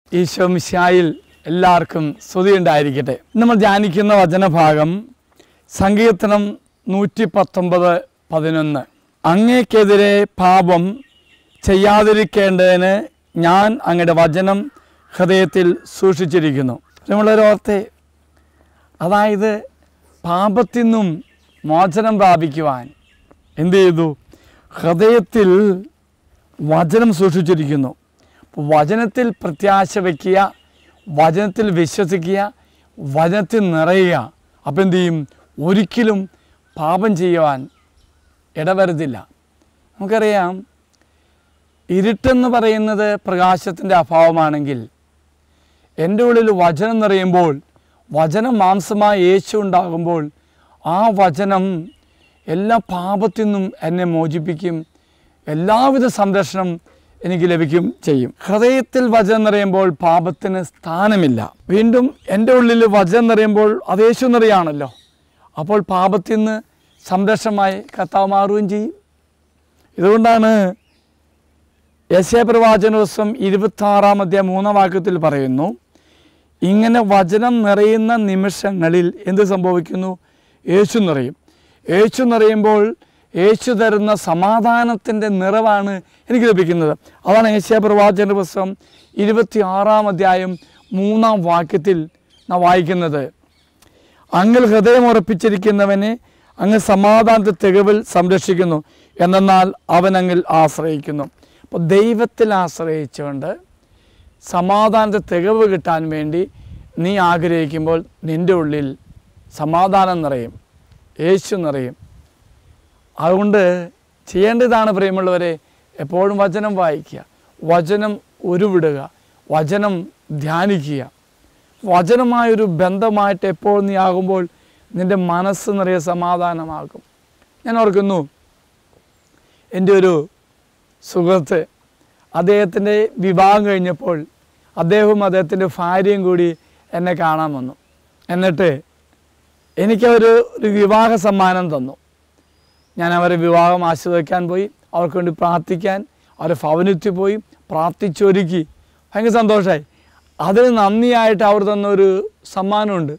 ഈശോ മിശായിൽ എല്ലാവർക്കും സ്തുതിയുണ്ടായിരിക്കട്ടെ നമ്മൾ ധ്യാനിക്കുന്ന വചനഭാഗം സങ്കീർത്തനം നൂറ്റി പത്തൊമ്പത് പതിനൊന്ന് അങ്ങേക്കെതിരെ പാപം ചെയ്യാതിരിക്കേണ്ടതിന് ഞാൻ അങ്ങയുടെ വചനം ഹൃദയത്തിൽ സൂക്ഷിച്ചിരിക്കുന്നു നമ്മളൊരോർത്തെ അതായത് പാപത്തിൽ നിന്നും മോചനം പ്രാപിക്കുവാൻ എന്ത് ചെയ്തു ഹൃദയത്തിൽ വചനം സൂക്ഷിച്ചിരിക്കുന്നു അപ്പോൾ വചനത്തിൽ പ്രത്യാശ വയ്ക്കുക വചനത്തിൽ വിശ്വസിക്കുക വചനത്തിൽ നിറയുക അപ്പം എന്ത് ചെയ്യും ഒരിക്കലും പാപം ചെയ്യുവാൻ ഇടവരുത്തില്ല നമുക്കറിയാം ഇരുട്ടെന്ന് പറയുന്നത് പ്രകാശത്തിൻ്റെ അഭാവമാണെങ്കിൽ എൻ്റെ ഉള്ളിൽ വചനം നിറയുമ്പോൾ വചനം മാംസമായി യേശു ഉണ്ടാകുമ്പോൾ ആ വചനം എല്ലാ പാപത്തിൽ നിന്നും എന്നെ മോചിപ്പിക്കും എല്ലാവിധ സംരക്ഷണം എനിക്ക് ലഭിക്കും ചെയ്യും ഹൃദയത്തിൽ വചനം നിറയുമ്പോൾ പാപത്തിന് സ്ഥാനമില്ല വീണ്ടും എൻ്റെ ഉള്ളിൽ വചനം നിറയുമ്പോൾ അത് യേശു നിറയാണല്ലോ അപ്പോൾ പാപത്തിൽ നിന്ന് സംരക്ഷണമായി കർത്താവ് മാറുകയും ചെയ്യും ഇതുകൊണ്ടാണ് യശയപ്രവാചന ദിവസം ഇരുപത്തി ആറാം അധ്യായം മൂന്നാം വാക്യത്തിൽ പറയുന്നു ഇങ്ങനെ വചനം നിറയുന്ന നിമിഷങ്ങളിൽ എന്ത് സംഭവിക്കുന്നു യേശു നിറയും യേശു നിറയുമ്പോൾ യേശു തരുന്ന സമാധാനത്തിൻ്റെ നിറവാണ് എനിക്ക് ലഭിക്കുന്നത് അതാണ് ഏഷ്യ പ്രവാചന പുസ്തകം ഇരുപത്തി ആറാം അധ്യായം മൂന്നാം വാക്യത്തിൽ നാം വായിക്കുന്നത് അങ്ങിൽ ഹൃദയം ഉറപ്പിച്ചിരിക്കുന്നവനെ അങ്ങ് സമാധാനത്തെ തികവിൽ സംരക്ഷിക്കുന്നു എന്നാൽ അവൻ അങ്ങിൽ ആശ്രയിക്കുന്നു അപ്പോൾ ദൈവത്തിൽ ആശ്രയിച്ചുകൊണ്ട് സമാധാനത്തെ തികവ് കിട്ടാൻ വേണ്ടി നീ ആഗ്രഹിക്കുമ്പോൾ നിൻ്റെ ഉള്ളിൽ സമാധാനം നിറയും യേശു നിറയും അതുകൊണ്ട് ചെയ്യേണ്ടതാണ് പ്രിയമുള്ളവരെ എപ്പോഴും വചനം വായിക്കുക വചനം ഉരുവിടുക വചനം ധ്യാനിക്കുക വചനമായൊരു ബന്ധമായിട്ട് എപ്പോൾ നീ ആകുമ്പോൾ നിൻ്റെ മനസ്സ് നിറയെ സമാധാനമാകും ഞാൻ ഓർക്കുന്നു എൻ്റെ ഒരു സുഹൃത്ത് അദ്ദേഹത്തിൻ്റെ വിവാഹം കഴിഞ്ഞപ്പോൾ അദ്ദേഹവും അദ്ദേഹത്തിൻ്റെ ഭാര്യയും കൂടി എന്നെ കാണാൻ വന്നു എന്നിട്ട് എനിക്കവർ ഒരു വിവാഹ സമ്മാനം തന്നു ഞാൻ അവരെ വിവാഹം ആസ്വദിക്കാൻ പോയി അവർക്ക് വേണ്ടി പ്രാർത്ഥിക്കാൻ അവരെ ഭവനത്തിൽ പോയി പ്രാർത്ഥിച്ചൊരുക്കി ഭയങ്കര സന്തോഷമായി അതിന് നന്ദിയായിട്ട് അവർ തന്നൊരു സമ്മാനമുണ്ട്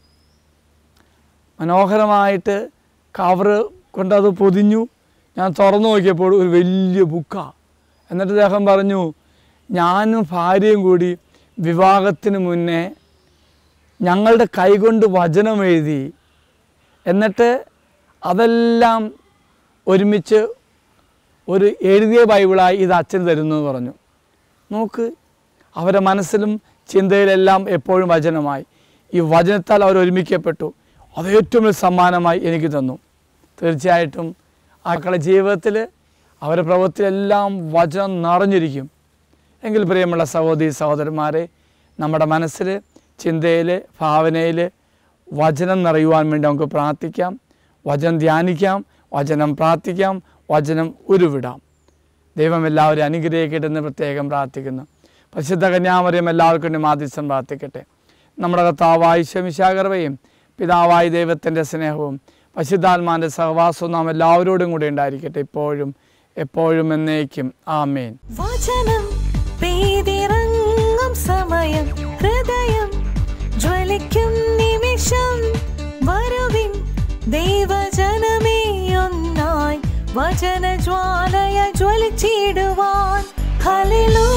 മനോഹരമായിട്ട് കവറ് കൊണ്ടത് പൊതിഞ്ഞു ഞാൻ തുറന്നു നോക്കിയപ്പോൾ ഒരു വലിയ ബുക്കാണ് എന്നിട്ട് അദ്ദേഹം പറഞ്ഞു ഞാനും ഭാര്യയും കൂടി വിവാഹത്തിന് മുന്നേ ഞങ്ങളുടെ കൈകൊണ്ട് വചനം എഴുതി എന്നിട്ട് അതെല്ലാം ഒരുമിച്ച് ഒരു എഴുതിയ ബൈബിളായി ഇത് അച്ഛൻ തരുന്നു എന്ന് പറഞ്ഞു നോക്ക് അവരുടെ മനസ്സിലും ചിന്തയിലെല്ലാം എപ്പോഴും വചനമായി ഈ വചനത്താൽ അവർ ഒരുമിക്കപ്പെട്ടു അത് ഏറ്റവും വലിയ സമ്മാനമായി എനിക്ക് തന്നു തീർച്ചയായിട്ടും ആ മക്കളുടെ ജീവിതത്തിൽ അവരുടെ പ്രവൃത്തിയിലെല്ലാം വചനം നിറഞ്ഞിരിക്കും എങ്കിൽ പ്രിയമുള്ള സഹോദരി സഹോദരന്മാരെ നമ്മുടെ മനസ്സിൽ ചിന്തയിൽ ഭാവനയിൽ വചനം നിറയുവാൻ വേണ്ടി നമുക്ക് പ്രാർത്ഥിക്കാം വചനം ധ്യാനിക്കാം വചനം പ്രാർത്ഥിക്കാം വചനം ഉരുവിടാം ദൈവം എല്ലാവരും അനുഗ്രഹിക്കട്ടെ എന്ന് പ്രത്യേകം പ്രാർത്ഥിക്കുന്നു പരിശുദ്ധ കന്യാമറിയം എല്ലാവർക്കും വേണ്ടി മാധ്യസ്ഥം പ്രാർത്ഥിക്കട്ടെ നമ്മുടെ കർത്താവായ ശമിശാകർവയും പിതാവായ ദൈവത്തിൻ്റെ സ്നേഹവും പരിശുദ്ധാത്മാൻ്റെ സഹവാസവും നാം എല്ലാവരോടും കൂടെ ഉണ്ടായിരിക്കട്ടെ ഇപ്പോഴും എപ്പോഴും എന്നേക്കും ആമേൻ വചനം പെയ്തിറങ്ങും സമയം ഹൃദയം ജ്വലിക്കും നിമിഷം വരുവിൻ ദൈവജനമേ ഒന്നായി വചന ജ്വാലയ ജ്വലിച്ചിടുവാൻ ഹല്ലേലൂയ